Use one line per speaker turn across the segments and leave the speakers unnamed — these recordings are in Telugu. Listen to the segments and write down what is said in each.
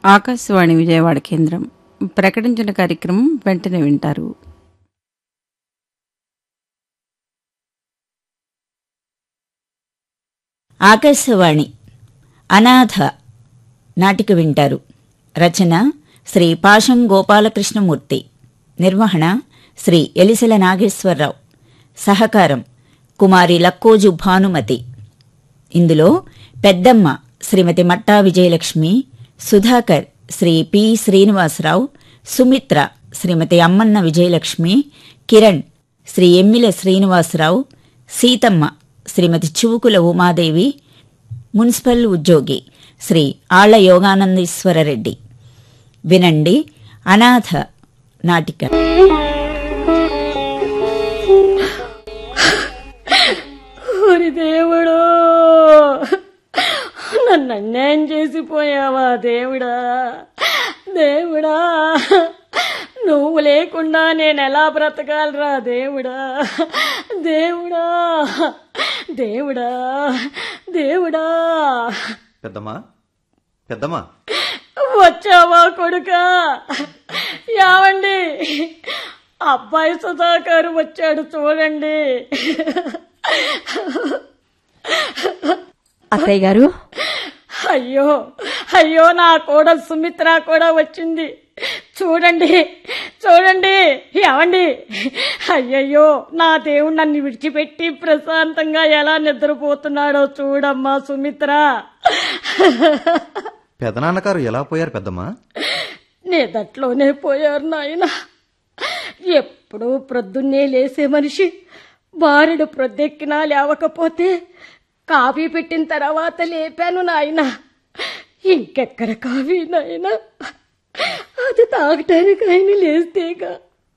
ఆకాశవాణి విజయవాడ కేంద్రం ప్రకటించిన కార్యక్రమం వెంటనే వింటారు
ఆకాశవాణి అనాథ నాటిక వింటారు రచన శ్రీ పాషం గోపాలకృష్ణమూర్తి నిర్వహణ శ్రీ ఎలిసెల నాగేశ్వరరావు సహకారం కుమారి లక్కోజు భానుమతి ఇందులో పెద్దమ్మ శ్రీమతి మట్టా విజయలక్ష్మి సుధాకర్ శ్రీ పి శ్రీనివాసరావు సుమిత్ర శ్రీమతి అమ్మన్న విజయలక్ష్మి కిరణ్ శ్రీ ఎమ్మిల శ్రీనివాసరావు సీతమ్మ శ్రీమతి చివుకుల ఉమాదేవి మున్సిపల్ ఉద్యోగి శ్రీ ఆళ్ల యోగానందీశ్వరరెడ్డి వినండి అనాథ నాటిక
ఓరి దేవుడు నన్ను అన్యాయం చేసిపోయావా దేవుడా దేవుడా నువ్వు లేకుండా నేను ఎలా బ్రతకాలరా దేవుడా దేవుడా దేవుడా దేవుడా
పెద్దమ్మా పెద్దమ్మా
వచ్చావా కొడుకా యావండి అబ్బాయి సుధాకర్ వచ్చాడు చూడండి
అత్తయ్య గారు
అయ్యో అయ్యో నా కోడలు సుమిత్ర కూడా వచ్చింది చూడండి చూడండి ఏమండి అయ్యయ్యో నా దేవుడు నన్ను విడిచిపెట్టి ప్రశాంతంగా ఎలా నిద్రపోతున్నాడో చూడమ్మా సుమిత్ర
పెదనాన్నగారు ఎలా పోయారు పెద్దమ్మా
నిదట్లోనే పోయారు నాయన ఎప్పుడూ ప్రొద్దున్నే లేసే మనిషి బారెడు ప్రొద్దెక్కినా లేవకపోతే కాఫీ పెట్టిన తర్వాత లేపాను నాయన ఇంకెక్కడ కాఫీ నాయన అది తాగటానికి ఆయన లేస్తేగా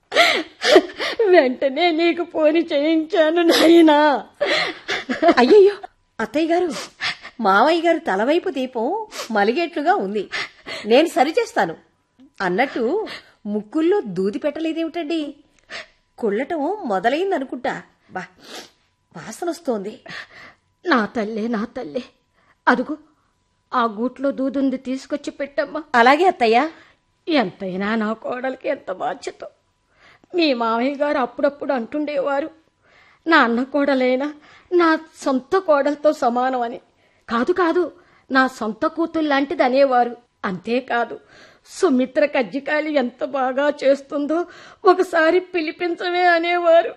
వెంటనే నీకు పోని చేయించాను నాయనా
అయ్యయ్యో అత్తయ్య గారు మావయ్య గారు తలవైపు దీపం మలిగేట్లుగా ఉంది నేను సరిచేస్తాను అన్నట్టు ముక్కుల్లో దూది పెట్టలేదేమిటండి కుళ్ళటం మొదలైందనుకుంటా బా వాసన వస్తోంది
నా తల్లే నా తల్లే అదుగు ఆ గూట్లో దూదుంది తీసుకొచ్చి పెట్టమ్మా
అలాగే అత్తయ్య
ఎంతైనా నా కోడలికి ఎంత బాధ్యత మీ మామయ్య గారు అప్పుడప్పుడు అంటుండేవారు నా అన్న కోడలైనా నా సొంత కోడలతో సమానం అని కాదు కాదు నా సొంత కూతురు లాంటిది అనేవారు అంతేకాదు సుమిత్ర కజ్జికాయలు ఎంత బాగా చేస్తుందో ఒకసారి పిలిపించవే అనేవారు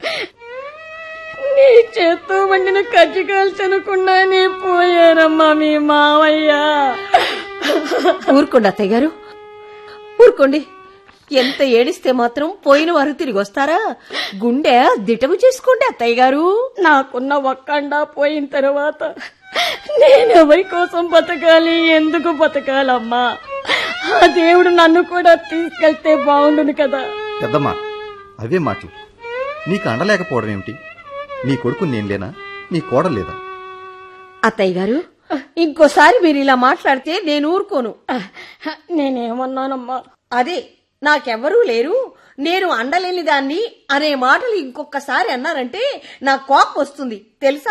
నీ చేత్తో వండిన కజ్జికాయలు తినకుండానే పోయారమ్మా మీ మావయ్య
ఊరుకోండి అత్తయ్య గారు ఊరుకోండి ఎంత ఏడిస్తే మాత్రం పోయిన వారు తిరిగి వస్తారా గుండె దిటము చేసుకోండి అత్తయ్య గారు
నాకున్న ఒక్కండా పోయిన తర్వాత నేనెవరి కోసం బతకాలి ఎందుకు బతకాలమ్మా ఆ దేవుడు నన్ను కూడా తీసుకెళ్తే బాగుండును కదా
పెద్దమ్మా అవే మాటలు నీకు అండలేకపోవడం ఏమిటి నీ కొడుకు నేను లేనా నీ కోడలు లేదా
అత్తయ్య గారు ఇంకోసారి మీరు ఇలా మాట్లాడితే నేను ఊరుకోను
నేనేమన్నానమ్మా
అదే నాకెవ్వరూ లేరు నేను అండలేని దాన్ని అనే మాటలు ఇంకొకసారి అన్నారంటే నా కోపం వస్తుంది తెలుసా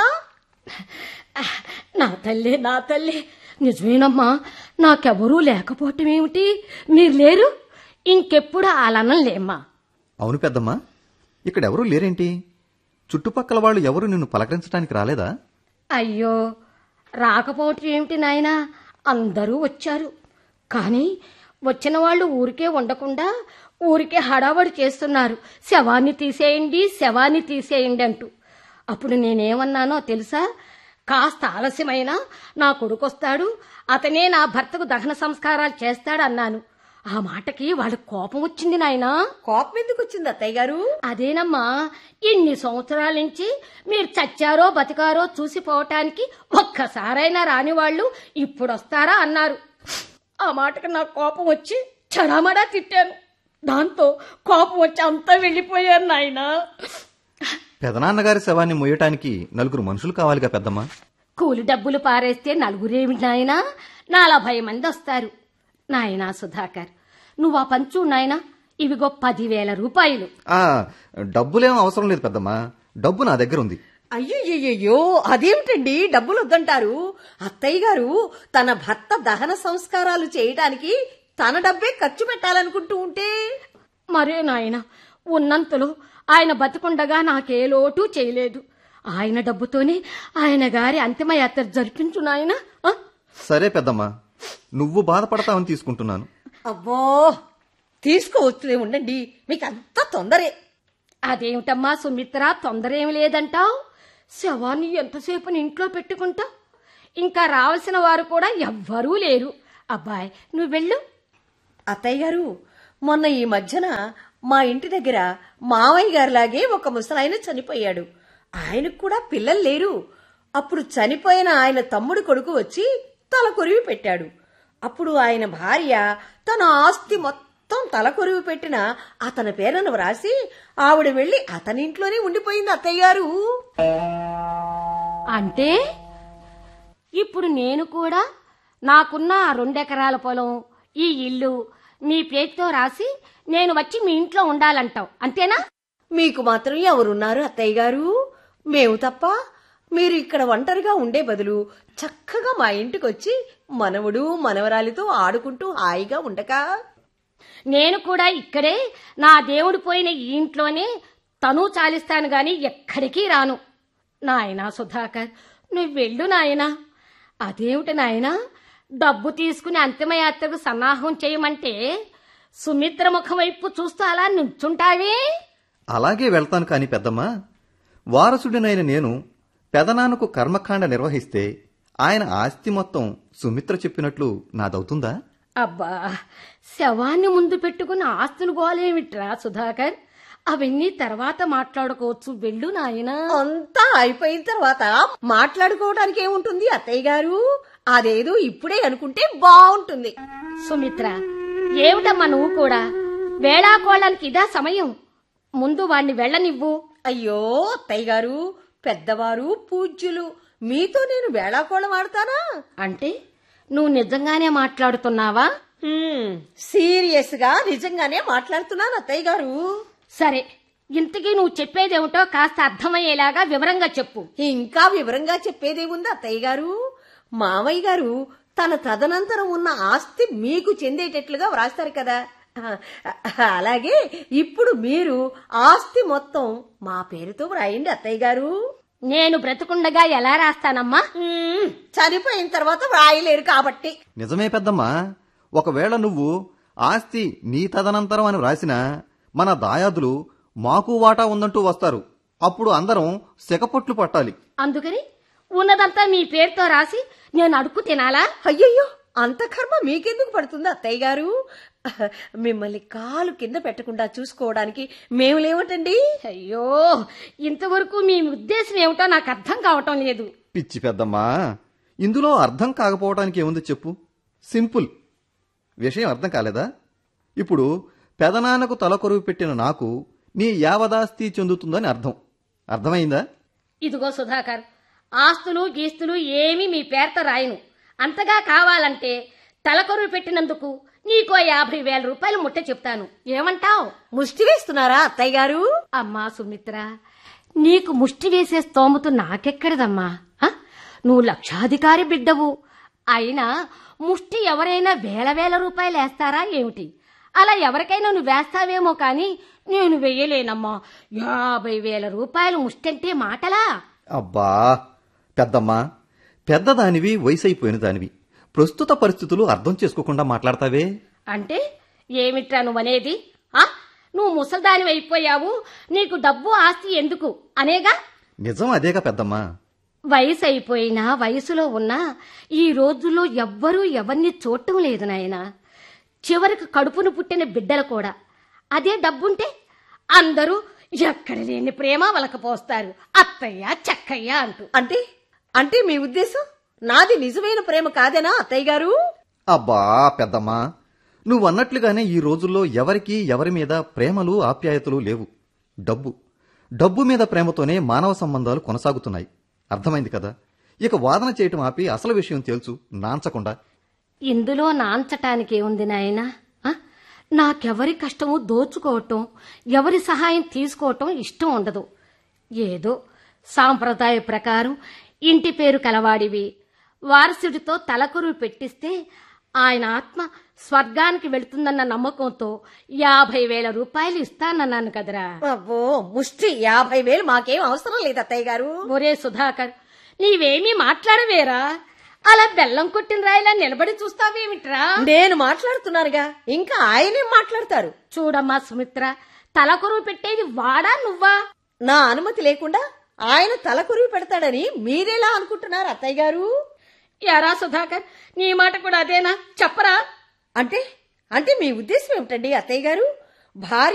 నా తల్లి నా తల్లి నిజమేనమ్మా నాకెవరూ లేకపోవటం ఏమిటి మీరు లేరు ఇంకెప్పుడు అలానలేమ్మా
అవును పెద్దమ్మా ఇక్కడ ఎవరూ లేరేంటి చుట్టుపక్కల వాళ్ళు ఎవరు నిన్ను పలకరించడానికి రాలేదా
అయ్యో రాకపోవటం ఏమిటి నాయనా అందరూ వచ్చారు కానీ వచ్చిన వాళ్ళు ఊరికే ఉండకుండా ఊరికే హడావడి చేస్తున్నారు శవాన్ని తీసేయండి శవాన్ని తీసేయండి అంటూ అప్పుడు నేనేమన్నానో తెలుసా కాస్త ఆలస్యమైనా నా కొడుకొస్తాడు అతనే నా భర్తకు దహన సంస్కారాలు చేస్తాడన్నాను ఆ మాటకి వాళ్ళకి కోపం వచ్చింది నాయనా
కోపం ఎందుకు వచ్చింది అత్తయ్య గారు
అదేనమ్మా ఇన్ని సంవత్సరాల నుంచి మీరు చచ్చారో బతికారో చూసిపోవటానికి ఒక్కసారైనా రాని వాళ్ళు ఇప్పుడు వస్తారా అన్నారు ఆ మాటకు నాకు కోపం వచ్చి చడామడా తిట్టాను దాంతో కోపం వచ్చి అంతా వెళ్ళిపోయారు నాయనా
పెదనాన్నగారి శవాన్ని మోయటానికి నలుగురు మనుషులు కావాలిగా పెద్దమ్మా
కూలి డబ్బులు పారేస్తే నలుగురేమి నాయనా నలభై మంది వస్తారు నాయనా సుధాకర్ నువ్వు ఆ పంచు నాయనా ఇవిగో పదివేల రూపాయలు
ఆ డబ్బులేం అవసరం లేదు పెద్దమ్మా డబ్బు నా దగ్గర ఉంది
అయ్యయ్యో అదేమిటండి డబ్బులు వద్దంటారు అత్తయ్య గారు తన భర్త దహన సంస్కారాలు చేయడానికి తన డబ్బే ఖర్చు పెట్టాలనుకుంటూ ఉంటే
మరే నాయన ఉన్నంతలో ఆయన బతికుండగా నాకే లోటు చేయలేదు ఆయన డబ్బుతోనే ఆయన గారి అంతిమయాత్ర జరిపించు నాయన ఆ?
సరే పెద్దమ్మా నువ్వు బాధపడతావని తీసుకుంటున్నాను
అబ్బో తీసుకోవచ్చులే ఉండండి మీకు అంత తొందరే
అదేమిటమ్మా సుమిత్ర తొందర ఏమి లేదంటావు శవాన్ని ఎంతసేపు నీ ఇంట్లో పెట్టుకుంటా ఇంకా రావాల్సిన వారు కూడా ఎవ్వరూ లేరు అబ్బాయ్ నువ్వు వెళ్ళు
అత్తయ్య గారు మొన్న ఈ మధ్యన మా ఇంటి దగ్గర మావయ్య గారిలాగే ఒక ముసలాయన చనిపోయాడు ఆయనకు కూడా పిల్లలు లేరు అప్పుడు చనిపోయిన ఆయన తమ్ముడు కొడుకు వచ్చి తల కొరివి పెట్టాడు అప్పుడు ఆయన భార్య తన ఆస్తి మొత్తం తల కొరివి పెట్టిన అతని పేరును వ్రాసి ఆవిడ వెళ్లి అతని ఇంట్లోనే ఉండిపోయింది అత్తయ్య గారు
అంటే ఇప్పుడు నేను కూడా నాకున్న ఆ రెండెకరాల పొలం ఈ ఇల్లు మీ పేరుతో రాసి నేను వచ్చి మీ ఇంట్లో ఉండాలంటావు అంతేనా
మీకు మాత్రం ఎవరున్నారు అత్తయ్య గారు మేము తప్ప మీరు ఇక్కడ ఒంటరిగా ఉండే బదులు చక్కగా మా ఇంటికి వచ్చి మనవడు మనవరాలితో ఆడుకుంటూ హాయిగా ఉండక
నేను కూడా ఇక్కడే నా దేవుడు పోయిన ఈ ఇంట్లోనే తను చాలిస్తాను గాని ఎక్కడికి రాను నాయనా సుధాకర్ నువ్వు వెళ్ళు నాయనా అదేమిటి నాయనా డబ్బు తీసుకుని అంతిమయాత్రకు సన్నాహం చేయమంటే సుమిత్ర ముఖం వైపు చూస్తూ అలా నుంచుంటావే
అలాగే వెళ్తాను కాని పెద్దమ్మా వారసుడినైన నేను పెదనాన్నకు కర్మకాండ నిర్వహిస్తే ఆయన ఆస్తి మొత్తం సుమిత్ర చెప్పినట్లు నాదవుతుందా
అబ్బా శవాన్ని ముందు పెట్టుకుని ఆస్తులు గోలేమిట్రా సుధాకర్ అవన్నీ తర్వాత మాట్లాడుకోవచ్చు వెళ్ళు నాయనా
అంతా అయిపోయిన తర్వాత మాట్లాడుకోవడానికి ఏముంటుంది అత్తయ్య గారు అదేదో ఇప్పుడే అనుకుంటే బాగుంటుంది
సుమిత్ర ఏమిటమ్మా నువ్వు కూడా వేళాకోళానికి ఇదా సమయం ముందు వాణ్ణి వెళ్ళనివ్వు
అయ్యో అత్తయ్య గారు పెద్దవారు పూజ్యులు మీతో నేను వేళాకోళం ఆడతానా
అంటే నువ్వు నిజంగానే మాట్లాడుతున్నావా
హ్మ్, సీరియస్ గా నిజంగానే మాట్లాడుతున్నాను అత్తయ్య గారు
సరే ఇంతకీ నువ్వు చెప్పేదేమిటో కాస్త అర్థమయ్యేలాగా వివరంగా చెప్పు
ఇంకా వివరంగా చెప్పేదేముంది అత్తయ్య గారు మామయ్య గారు తన తదనంతరం ఉన్న ఆస్తి మీకు చెందేటట్లుగా వ్రాస్తారు కదా అలాగే ఇప్పుడు మీరు ఆస్తి మొత్తం మా పేరుతో వ్రాయండి అత్తయ్య గారు
నేను బ్రతుకుండగా ఎలా రాస్తానమ్మా
మ్మ్, చనిపోయిన తర్వాత వ్రాయలేరు కాబట్టి
నిజమే పెద్దమ్మా ఒకవేళ నువ్వు ఆస్తి నీ తదనంతరం అని వ్రాసినా మన దాయాదులు మాకు వాటా ఉందంటూ వస్తారు అప్పుడు అందరం సెకపొట్లు పట్టాలి
అందుకని ఉన్నదంతా మీ పేరుతో రాసి నేను అడుక్కు తినాలా
అయ్యయ్యో అంత కర్మ మీకెందుకు పడుతుంది అత్తయ్య గారు మిమ్మల్ని కాలు కింద పెట్టకుండా చూసుకోవడానికి మేము లేవటండి
అయ్యో ఇంతవరకు మీ ఉద్దేశం ఏమిటో నాకు అర్థం కావటం లేదు
పిచ్చి పెద్దమ్మా ఇందులో అర్థం కాకపోవడానికి ఏముంది చెప్పు సింపుల్ విషయం అర్థం కాలేదా ఇప్పుడు పెదనాన్నకు తలకొరువు పెట్టిన నాకు నీ యావదాస్తి చెందుతుందని అర్థం అర్థమైందా
ఇదిగో సుధాకర్ ఆస్తులు గీస్తులు ఏమీ మీ పేరుతో రాయను అంతగా కావాలంటే తలకొరువు పెట్టినందుకు నీకో యాభై వేల రూపాయలు ముట్ట చెప్తాను ఏమంటావ్
ముష్టి వేస్తున్నారా అత్తయ్య గారు
అమ్మా సుమిత్ర నీకు ముష్టి వేసే స్తోమత నాకెక్కడదమ్మా ఆ? నువ్వు లక్షాధికారి బిడ్డవు అయినా ముష్టి ఎవరైనా వేల వేల రూపాయలు వేస్తారా ఏమిటి అలా ఎవరికైనా నువ్వు వేస్తావేమో కానీ నేను వెయ్యలేనమ్మా యాభై వేల రూపాయలు ముష్టి అంటే మాటలా
అబ్బా పెద్దమ్మా పెద్దదానివి వయసైపోయిన దానివి ప్రస్తుత పరిస్థితులు అర్థం చేసుకోకుండా మాట్లాడతావే
అంటే ఏమిట్రా నువ్వనేది ఆ? నువ్వు ముసల్దాని అయిపోయావు నీకు డబ్బు ఆస్తి ఎందుకు అనేగా
నిజం అదేగా పెద్దమ్మా
వయసు అయిపోయినా వయసులో ఉన్నా ఈ రోజుల్లో ఎవ్వరూ ఎవరిని చూడటం లేదు నాయనా చివరికి కడుపును పుట్టిన బిడ్డలు కూడా అదే డబ్బుంటే అందరూ ఎక్కడ లేని ప్రేమ వలకపోస్తారు అత్తయ్య చక్కయ్య అంటూ
అంటే అంటే మీ ఉద్దేశం నాది నిజమైన ప్రేమ కాదేనా అత్తయ్య గారు
అబ్బా పెద్దమ్మా నువ్వన్నట్లుగానే ఈ రోజుల్లో ఎవరికీ ఎవరి మీద ప్రేమలు ఆప్యాయతలు లేవు డబ్బు డబ్బు మీద ప్రేమతోనే మానవ సంబంధాలు కొనసాగుతున్నాయి అర్థమైంది కదా ఇక వాదన చేయటం ఆపి అసలు విషయం తేల్చు నాంచకుండా
ఇందులో నాంచటానికి ఏముంది నాయనా ఆ? నాకెవరి కష్టము దోచుకోవటం ఎవరి సహాయం తీసుకోవటం ఇష్టం ఉండదు ఏదో సాంప్రదాయ ప్రకారం ఇంటి పేరు కలవాడివి వారసుడితో తలకొరువు పెట్టిస్తే ఆయన ఆత్మ స్వర్గానికి వెళుతుందన్న నమ్మకంతో యాభై వేల రూపాయలు ఇస్తానన్నాను కదరా
అబ్బో ముష్టి యాభై వేలు మాకేం అవసరం లేదు అత్తయ్య గారు
ఒరే సుధాకర్ నీవేమీ మాట్లాడవేరా అలా బెల్లం కొట్టిన రాయిలా నిలబడి చూస్తావేమిట్రా
నేను మాట్లాడుతున్నానుగా ఇంకా ఆయనేం మాట్లాడతారు
చూడమ్మా సుమిత్ర తలకొరువు పెట్టేది వాడా నువ్వా
నా అనుమతి లేకుండా ఆయన తల కురివి పెడతాడని మీరెలా అనుకుంటున్నారు అత్తయ్య గారు
యారా సుధాకర్ నీ మాట కూడా అదేనా చెప్పరా
అంటే అంటే మీ ఉద్దేశం ఏమిటండి అత్తయ్య గారు భార్య